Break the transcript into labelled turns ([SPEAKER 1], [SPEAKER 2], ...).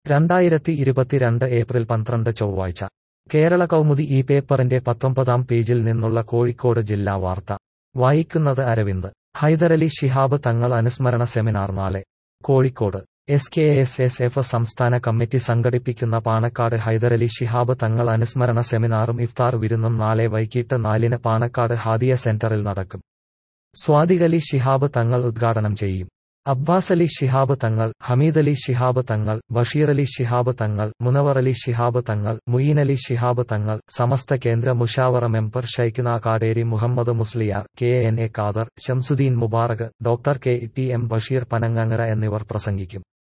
[SPEAKER 1] രണ്ടായിരത്തി ഇരുപത്തിരണ്ട് ഏപ്രിൽ പന്ത്രണ്ട് ചൊവ്വാഴ്ച കേരള കൗമുദി ഈ പേപ്പറിന്റെ പത്തൊമ്പതാം പേജിൽ നിന്നുള്ള കോഴിക്കോട് ജില്ലാ വാർത്ത വായിക്കുന്നത് അരവിന്ദ് ഹൈദരലി ശിഹാബ് തങ്ങൾ അനുസ്മരണ സെമിനാർ നാളെ Kozhikode S K S S F സംസ്ഥാന കമ്മിറ്റി സംഘടിപ്പിക്കുന്ന പാണക്കാട് ഹൈദരലി ശിഹാബ് തങ്ങൾ അനുസ്മരണ സെമിനാറും ഇഫ്താർ വിരുന്നും നാളെ വൈകിട്ട് നാലിന് പാണക്കാട് ഹാദിയ സെന്ററിൽ നടക്കും സ്വാദിഖലി ശിഹാബ് തങ്ങൾ ഉദ്ഘാടനം ചെയ്യും അബ്ബാസ് അലി ശിഹാബ് തങ്ങൾ ഹമീദ് അലി ശിഹാബ് തങ്ങൾ ബഷീർ അലി ശിഹാബ് തങ്ങൾ മുനവർ അലി ശിഹാബ് തങ്ങൾ മുയീൻ അലി ശിഹാബ് തങ്ങൾ സമസ്ത കേന്ദ്ര Mushawara member Shaikhuna Kaderi Muhammad Musliyar K N A Khader Shamsuddin Mubarak doctor K T M Basheer Panangangara എന്നിവർ പ്രസംഗിക്കും